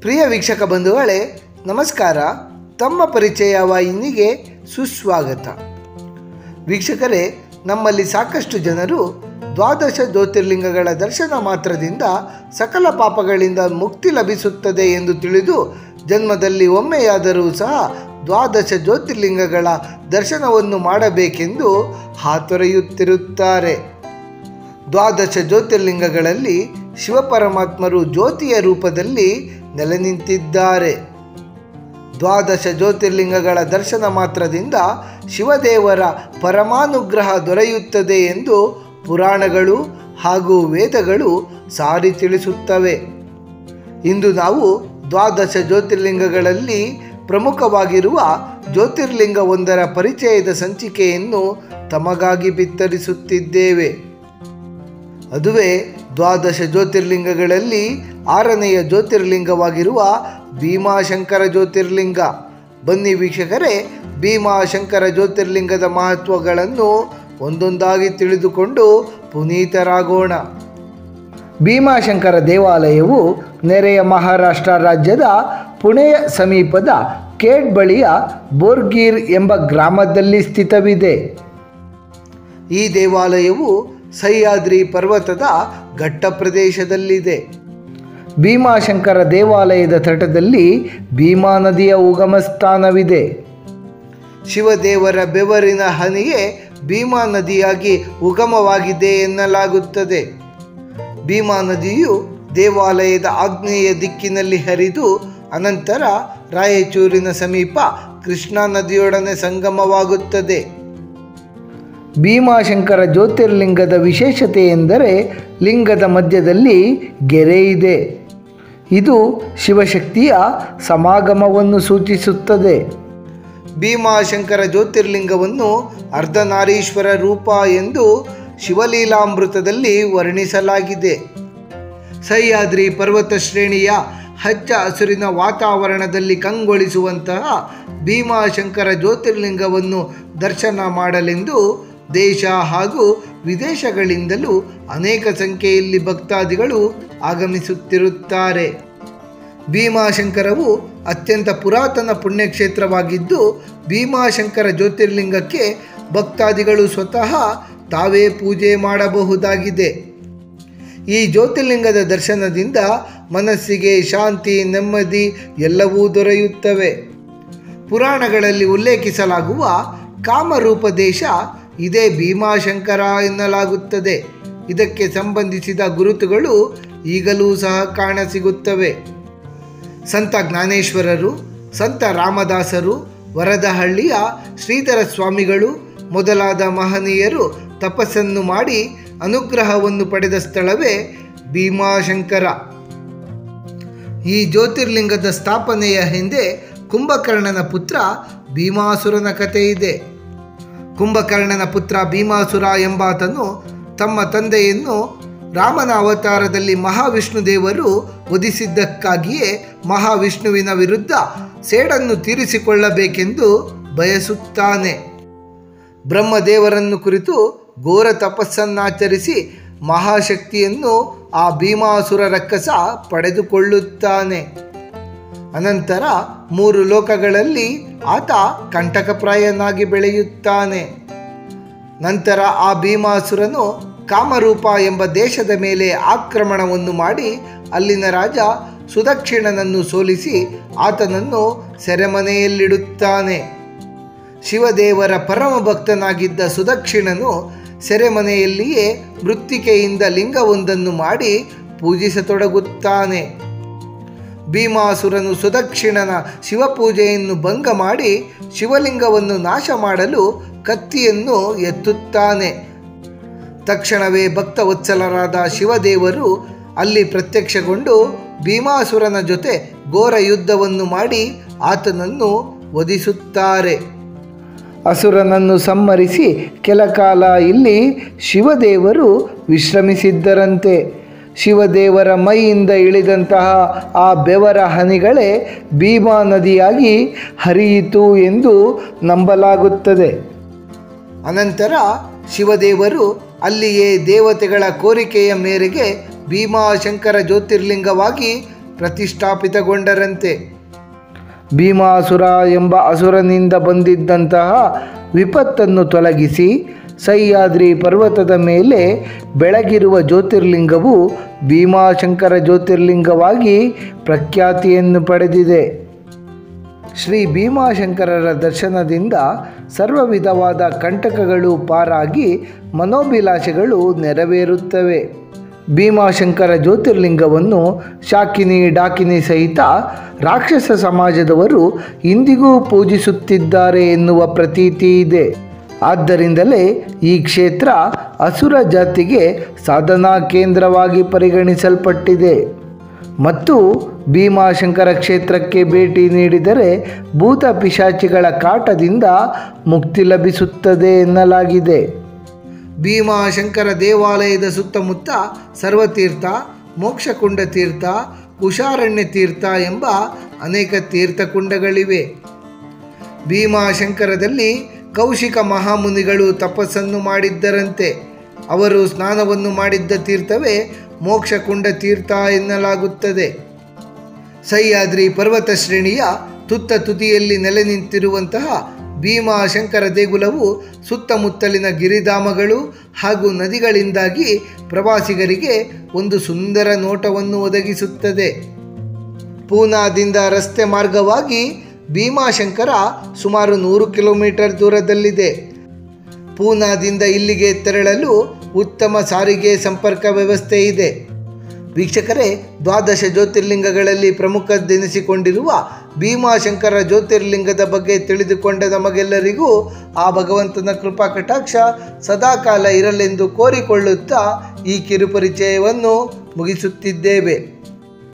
ಪ್ರಿಯ ವೀಕ್ಷಕ ಬಂಧುಗಳೇ ನಮಸ್ಕಾರ ತಮ್ಮ ಪರಿಚಯ ವಾಹಿನಿಗೆ ಸುಸ್ವಾಗತ ವೀಕ್ಷಕರೇ ನಮ್ಮಲ್ಲಿ ಸಾಕಷ್ಟು ಜನರು ದ್ವಾದಶ ಜ್ಯೋತಿರ್ಲಿಂಗಗಳ ದರ್ಶನ ಮಾತ್ರದಿಂದ ಸಕಲ ಪಾಪಗಳಿಂದ ಮುಕ್ತಿ ಲಭಿಸುತ್ತದೆ ಎಂದು ತಿಳಿದು ಜನ್ಮದಲ್ಲಿ ಒಮ್ಮೆಯಾದರೂ ಸಹ ದ್ವಾದಶ ಜ್ಯೋತಿರ್ಲಿಂಗಗಳ ದರ್ಶನವನ್ನು ಮಾಡಬೇಕೆಂದು ಹಾತೊರೆಯುತ್ತಿರುತ್ತಾರೆ ದ್ವಾದಶ ಜ್ಯೋತಿರ್ಲಿಂಗಗಳಲ್ಲಿ ಶಿವಪರಮಾತ್ಮರು ಜ್ಯೋತಿಯ ರೂಪದಲ್ಲಿ ನೆಲೆ ನಿಂತಿದ್ದಾರೆ ದ್ವಾದಶ ಜ್ಯೋತಿರ್ಲಿಂಗಗಳ ದರ್ಶನ ಮಾತ್ರದಿಂದ ಶಿವದೇವರ ಪರಮಾನುಗ್ರಹ ದೊರೆಯುತ್ತದೆ ಎಂದು ಪುರಾಣಗಳು ಹಾಗೂ ವೇದಗಳು ಸಾರಿ ತಿಳಿಸುತ್ತವೆ ಇಂದು ನಾವು ದ್ವಾದಶ ಜ್ಯೋತಿರ್ಲಿಂಗಗಳಲ್ಲಿ ಪ್ರಮುಖವಾಗಿರುವ ಜ್ಯೋತಿರ್ಲಿಂಗ ಒಂದರ ಪರಿಚಯದ ಸಂಚಿಕೆಯನ್ನು ತಮಗಾಗಿ ಬಿತ್ತರಿಸುತ್ತಿದ್ದೇವೆ ಅದುವೇ ದ್ವಾದಶ ಜ್ಯೋತಿರ್ಲಿಂಗಗಳಲ್ಲಿ ಆರನೆಯ ಜ್ಯೋತಿರ್ಲಿಂಗವಾಗಿರುವ ಭೀಮಾಶಂಕರ ಜ್ಯೋತಿರ್ಲಿಂಗ ಬನ್ನಿ ವೀಕ್ಷಕರೇ ಭೀಮಾಶಂಕರ ಜ್ಯೋತಿರ್ಲಿಂಗದ ಮಹತ್ವಗಳನ್ನು ಒಂದೊಂದಾಗಿ ತಿಳಿದುಕೊಂಡು ಪುನೀತರಾಗೋಣ ಭೀಮಾಶಂಕರ ದೇವಾಲಯವು ನೆರೆಯ ಮಹಾರಾಷ್ಟ್ರ ರಾಜ್ಯದ ಪುಣೆಯ ಸಮೀಪದ ಕೇಡ್ ಬಳಿಯ ಬೋರ್ಗೀರ್ ಎಂಬ ಗ್ರಾಮದಲ್ಲಿ ಸ್ಥಿತವಿದೆ ಈ ದೇವಾಲಯವು ಸಹ್ಯಾದ್ರಿ ಪರ್ವತದ ಘಟ್ಟ ಪ್ರದೇಶದಲ್ಲಿದೆ ಭೀಮಾಶಂಕರ ದೇವಾಲಯದ ತಟದಲ್ಲಿ ಭೀಮಾ ನದಿಯ ಉಗಮ ಸ್ಥಾನವಿದೆ ಶಿವದೇವರ ಬೆವರಿನ ಹನಿಯೇ ಭೀಮಾ ನದಿಯಾಗಿ ಉಗಮವಾಗಿದೆ ಎನ್ನಲಾಗುತ್ತದೆ ಭೀಮಾ ನದಿಯು ದೇವಾಲಯದ ಆಗ್ನೇಯ ದಿಕ್ಕಿನಲ್ಲಿ ಹರಿದು ಅನಂತರ ರಾಯಚೂರಿನ ಸಮೀಪ ಕೃಷ್ಣಾ ನದಿಯೊಡನೆ ಸಂಗಮವಾಗುತ್ತದೆ ಭೀಮಾಶಂಕರ ಜ್ಯೋತಿರ್ಲಿಂಗದ ವಿಶೇಷತೆ ಎಂದರೆ ಲಿಂಗದ ಮಧ್ಯದಲ್ಲಿ ಗೆರೆ ಇದೆ ಇದು ಶಿವಶಕ್ತಿಯ ಸಮಾಗಮವನ್ನು ಸೂಚಿಸುತ್ತದೆ ಭೀಮಾಶಂಕರ ಜ್ಯೋತಿರ್ಲಿಂಗವನ್ನು ಅರ್ಧನಾರೀಶ್ವರ ರೂಪ ಎಂದು ಶಿವಲೀಲಾಮೃತದಲ್ಲಿ ವರ್ಣಿಸಲಾಗಿದೆ ಸಹ್ಯಾದ್ರಿ ಪರ್ವತ ಶ್ರೇಣಿಯ ಹಚ್ಚ ಹಸುರಿನ ವಾತಾವರಣದಲ್ಲಿ ಕಂಗೊಳಿಸುವಂತಹ ಭೀಮಾಶಂಕರ ಜ್ಯೋತಿರ್ಲಿಂಗವನ್ನು ದರ್ಶನ ಮಾಡಲೆಂದು ದೇಶ ಹಾಗೂ ವಿದೇಶಗಳಿಂದಲೂ ಅನೇಕ ಸಂಖ್ಯೆಯಲ್ಲಿ ಭಕ್ತಾದಿಗಳು ಆಗಮಿಸುತ್ತಿರುತ್ತಾರೆ ಭೀಮಾಶಂಕರವು ಅತ್ಯಂತ ಪುರಾತನ ಪುಣ್ಯಕ್ಷೇತ್ರವಾಗಿದ್ದು ಭೀಮಾಶಂಕರ ಜ್ಯೋತಿರ್ಲಿಂಗಕ್ಕೆ ಭಕ್ತಾದಿಗಳು ಸ್ವತಃ ತಾವೇ ಪೂಜೆ ಮಾಡಬಹುದಾಗಿದೆ ಈ ಜ್ಯೋತಿರ್ಲಿಂಗದ ದರ್ಶನದಿಂದ ಮನಸ್ಸಿಗೆ ಶಾಂತಿ ನೆಮ್ಮದಿ ಎಲ್ಲವೂ ದೊರೆಯುತ್ತವೆ ಪುರಾಣಗಳಲ್ಲಿ ಉಲ್ಲೇಖಿಸಲಾಗುವ ಕಾಮರೂಪ ದೇಶ ಇದೇ ಭೀಮಾಶಂಕರ ಎನ್ನಲಾಗುತ್ತದೆ ಇದಕ್ಕೆ ಸಂಬಂಧಿಸಿದ ಗುರುತುಗಳು ಈಗಲೂ ಸಹ ಕಾಣಸಿಗುತ್ತವೆ ಸಂತ ಜ್ಞಾನೇಶ್ವರರು ಸಂತ ರಾಮದಾಸರು ವರದಹಳ್ಳಿಯ ಶ್ರೀಧರ ಸ್ವಾಮಿಗಳು ಮೊದಲಾದ ಮಹನೀಯರು ತಪಸ್ಸನ್ನು ಮಾಡಿ ಅನುಗ್ರಹವನ್ನು ಪಡೆದ ಸ್ಥಳವೇ ಭೀಮಾಶಂಕರ ಈ ಜ್ಯೋತಿರ್ಲಿಂಗದ ಸ್ಥಾಪನೆಯ ಹಿಂದೆ ಕುಂಭಕರ್ಣನ ಪುತ್ರ ಭೀಮಾಸುರನ ಕಥೆ ಇದೆ ಕುಂಭಕರ್ಣನ ಪುತ್ರ ಭೀಮಾಸುರ ಎಂಬಾತನು ತಮ್ಮ ತಂದೆಯನ್ನು ರಾಮನ ಅವತಾರದಲ್ಲಿ ಮಹಾವಿಷ್ಣು ದೇವರು ವಧಿಸಿದ್ದಕ್ಕಾಗಿಯೇ ಮಹಾವಿಷ್ಣುವಿನ ವಿರುದ್ಧ ಸೇಡನ್ನು ತೀರಿಸಿಕೊಳ್ಳಬೇಕೆಂದು ಬಯಸುತ್ತಾನೆ ಬ್ರಹ್ಮದೇವರನ್ನು ಕುರಿತು ಘೋರ ತಪಸ್ಸನ್ನಾಚರಿಸಿ ಮಹಾಶಕ್ತಿಯನ್ನು ಆ ಭೀಮಾಸುರ ರಕ್ಕಸ ಪಡೆದುಕೊಳ್ಳುತ್ತಾನೆ ಅನಂತರ ಮೂರು ಲೋಕಗಳಲ್ಲಿ ಆತ ಕಂಟಕಪ್ರಾಯನಾಗಿ ಬೆಳೆಯುತ್ತಾನೆ ನಂತರ ಆ ಭೀಮಾಸುರನು ಕಾಮರೂಪ ಎಂಬ ದೇಶದ ಮೇಲೆ ಆಕ್ರಮಣವನ್ನು ಮಾಡಿ ಅಲ್ಲಿನ ರಾಜ ಸುದಕ್ಷಿಣನನ್ನು ಸೋಲಿಸಿ ಆತನನ್ನು ಸೆರೆಮನೆಯಲ್ಲಿಡುತ್ತಾನೆ ಶಿವದೇವರ ಪರಮ ಭಕ್ತನಾಗಿದ್ದ ಸುದಕ್ಷಿಣನು ಸೆರೆಮನೆಯಲ್ಲಿಯೇ ಮೃತ್ತಿಕೆಯಿಂದ ಲಿಂಗವೊಂದನ್ನು ಮಾಡಿ ಪೂಜಿಸತೊಡಗುತ್ತಾನೆ ಭೀಮಾಸುರನು ಸುದಕ್ಷಿಣನ ಶಿವಪೂಜೆಯನ್ನು ಭಂಗ ಮಾಡಿ ಶಿವಲಿಂಗವನ್ನು ನಾಶ ಮಾಡಲು ಕತ್ತಿಯನ್ನು ಎತ್ತುತ್ತಾನೆ ತಕ್ಷಣವೇ ಭಕ್ತವತ್ಸಲರಾದ ಶಿವದೇವರು ಅಲ್ಲಿ ಪ್ರತ್ಯಕ್ಷಗೊಂಡು ಭೀಮಾಸುರನ ಜೊತೆ ಘೋರ ಯುದ್ಧವನ್ನು ಮಾಡಿ ಆತನನ್ನು ವಧಿಸುತ್ತಾರೆ ಅಸುರನನ್ನು ಸಂಹರಿಸಿ ಕೆಲ ಕಾಲ ಇಲ್ಲಿ ಶಿವದೇವರು ವಿಶ್ರಮಿಸಿದ್ದರಂತೆ ಶಿವದೇವರ ಮೈಯಿಂದ ಇಳಿದಂತಹ ಆ ಬೆವರ ಹನಿಗಳೇ ಭೀಮಾ ನದಿಯಾಗಿ ಹರಿಯಿತು ಎಂದು ನಂಬಲಾಗುತ್ತದೆ ಅನಂತರ ಶಿವದೇವರು ಅಲ್ಲಿಯೇ ದೇವತೆಗಳ ಕೋರಿಕೆಯ ಮೇರೆಗೆ ಭೀಮಾಶಂಕರ ಜ್ಯೋತಿರ್ಲಿಂಗವಾಗಿ ಪ್ರತಿಷ್ಠಾಪಿತಗೊಂಡರಂತೆ ಭೀಮಾಸುರ ಎಂಬ ಅಸುರನಿಂದ ಬಂದಿದ್ದಂತಹ ವಿಪತ್ತನ್ನು ತೊಲಗಿಸಿ ಸಹ್ಯಾದ್ರಿ ಪರ್ವತದ ಮೇಲೆ ಬೆಳಗಿರುವ ಜ್ಯೋತಿರ್ಲಿಂಗವು ಭೀಮಾಶಂಕರ ಜ್ಯೋತಿರ್ಲಿಂಗವಾಗಿ ಪ್ರಖ್ಯಾತಿಯನ್ನು ಪಡೆದಿದೆ ಶ್ರೀ ಭೀಮಾಶಂಕರರ ದರ್ಶನದಿಂದ ಸರ್ವ ವಿಧವಾದ ಕಂಟಕಗಳು ಪಾರಾಗಿ ಮನೋಭಿಲಾಷೆಗಳು ನೆರವೇರುತ್ತವೆ ಭೀಮಾಶಂಕರ ಜ್ಯೋತಿರ್ಲಿಂಗವನ್ನು ಶಾಕಿನಿ ಡಾಕಿನಿ ಸಹಿತ ರಾಕ್ಷಸ ಸಮಾಜದವರು ಇಂದಿಗೂ ಪೂಜಿಸುತ್ತಿದ್ದಾರೆ ಎನ್ನುವ ಪ್ರತೀತಿ ಇದೆ ಆದ್ದರಿಂದಲೇ ಈ ಕ್ಷೇತ್ರ ಅಸುರ ಜಾತಿಗೆ ಸಾಧನಾ ಕೇಂದ್ರವಾಗಿ ಪರಿಗಣಿಸಲ್ಪಟ್ಟಿದೆ ಮತ್ತು ಭೀಮಾಶಂಕರ ಕ್ಷೇತ್ರಕ್ಕೆ ಭೇಟಿ ನೀಡಿದರೆ ಭೂತ ಪಿಶಾಚಿಗಳ ಕಾಟದಿಂದ ಮುಕ್ತಿ ಲಭಿಸುತ್ತದೆ ಎನ್ನಲಾಗಿದೆ ಭೀಮಾಶಂಕರ ದೇವಾಲಯದ ಸುತ್ತಮುತ್ತ ಸರ್ವತೀರ್ಥ ಮೋಕ್ಷಕುಂಡ ತೀರ್ಥ ಕುಶಾರಣ್ಯ ತೀರ್ಥ ಎಂಬ ಅನೇಕ ತೀರ್ಥಕುಂಡಗಳಿವೆ ಭೀಮಾಶಂಕರದಲ್ಲಿ ಕೌಶಿಕ ಮಹಾಮುನಿಗಳು ತಪಸ್ಸನ್ನು ಮಾಡಿದ್ದರಂತೆ ಅವರು ಸ್ನಾನವನ್ನು ಮಾಡಿದ್ದ ತೀರ್ಥವೇ ಮೋಕ್ಷಕುಂಡ ತೀರ್ಥ ಎನ್ನಲಾಗುತ್ತದೆ ಸಹ್ಯಾದ್ರಿ ಪರ್ವತ ಶ್ರೇಣಿಯ ತುತ್ತ ತುದಿಯಲ್ಲಿ ನೆಲೆ ನಿಂತಿರುವಂತಹ ಭೀಮಾಶಂಕರ ದೇಗುಲವು ಸುತ್ತಮುತ್ತಲಿನ ಗಿರಿಧಾಮಗಳು ಹಾಗೂ ನದಿಗಳಿಂದಾಗಿ ಪ್ರವಾಸಿಗರಿಗೆ ಒಂದು ಸುಂದರ ನೋಟವನ್ನು ಒದಗಿಸುತ್ತದೆ ಪೂನಾದಿಂದ ರಸ್ತೆ ಮಾರ್ಗವಾಗಿ ಭೀಮಾಶಂಕರ ಸುಮಾರು ನೂರು ಕಿಲೋಮೀಟರ್ ದೂರದಲ್ಲಿದೆ ಪೂನಾದಿಂದ ಇಲ್ಲಿಗೆ ತೆರಳಲು ಉತ್ತಮ ಸಾರಿಗೆ ಸಂಪರ್ಕ ವ್ಯವಸ್ಥೆ ಇದೆ ವೀಕ್ಷಕರೇ ದ್ವಾದಶ ಜ್ಯೋತಿರ್ಲಿಂಗಗಳಲ್ಲಿ ಪ್ರಮುಖದೆನಿಸಿಕೊಂಡಿರುವ ಭೀಮಾಶಂಕರ ಜ್ಯೋತಿರ್ಲಿಂಗದ ಬಗ್ಗೆ ತಿಳಿದುಕೊಂಡ ನಮಗೆಲ್ಲರಿಗೂ ಆ ಭಗವಂತನ ಕೃಪಾ ಕಟಾಕ್ಷ ಸದಾಕಾಲ ಇರಲೆಂದು ಕೋರಿಕೊಳ್ಳುತ್ತಾ ಈ ಕಿರುಪರಿಚಯವನ್ನು ಮುಗಿಸುತ್ತಿದ್ದೇವೆ